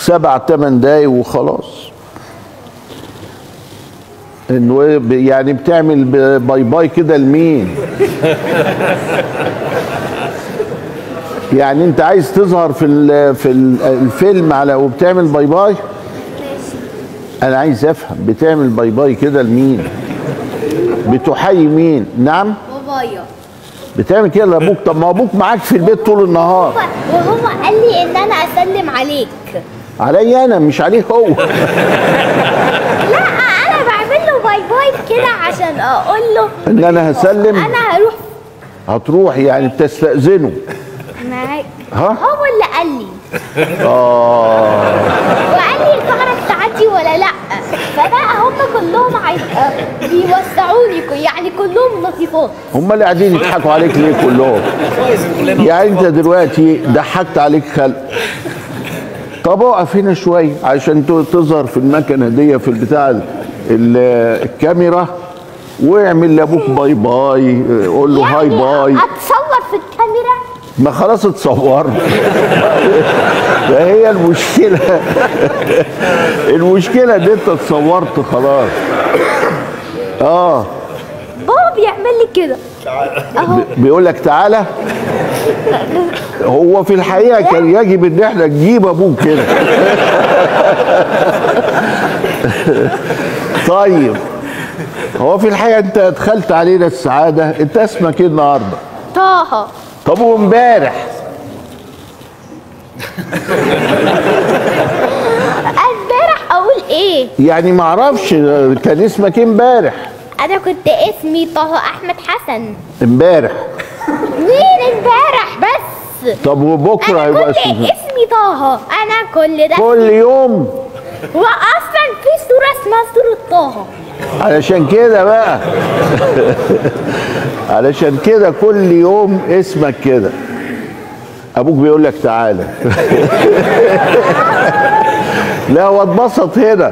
سبع ثمان دقايق وخلاص انه إيه ب- يعني بتعمل ب- باي باي كده لمين يعني انت عايز تظهر في ال- في ال- الفيلم على وبتعمل باي باي انا عايز افهم بتعمل باي باي كده لمين بتحيي مين نعم بابايا بتعمل كده لابوك طب ما ابوك معاك في البيت طول النهار وهو قال لي ان انا اسلم عليك عليا انا مش عليه هو لا انا بعمل له باي باي كده عشان اقول له ان انا هسلم انا هروح هتروح يعني بتستأذنه معاك ها؟ هو اللي قال لي اه وقال لي الفقره بتاعتي ولا لا فبقى هم كلهم عايز آه، بيوسعوني ك- يعني كلهم لطيفات هم اللي قاعدين يضحكوا عليك ليه كلهم يعني انت دلوقتي ضحكت عليك خلق طب اقف هنا شويه عشان ت- تظهر في المكنه دي في البتاع ال- ال- الكاميرا واعمل لابوك باي باي قول له هاي باي اتصور في الكاميرا ما خلاص اتصورت فهي المشكله المشكله ان انت اتصورت خلاص اه بابا بيعمل لي كده اهو بيقول لك تعالى هو في الحقيقه كان يجب ان احنا نجيب ابوك كده طيب هو في الحقيقه انت دخلت علينا السعاده انت اسمك ايه النهارده طه طب وامبارح امبارح اقول ايه يعني ما اعرفش كان اسمك ايه امبارح انا كنت اسمي طه احمد حسن امبارح مين امبارح بس طب وبكره انا هيبقى كل اسمك اسمي طه انا كل ده كل يوم واصلا في صوره اسمها صوره طه علشان كده بقى علشان كده كل يوم اسمك كده ابوك بيقول لك تعالى لا هو اتبسط هنا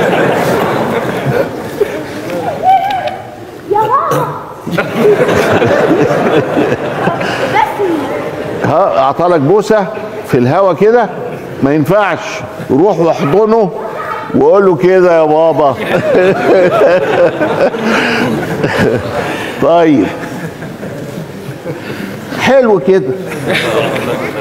يا ماما بس ها اعطالك بوسه في الهوا كده ما ينفعش روح واحضنه وقول له كده يا بابا طيب حلو كده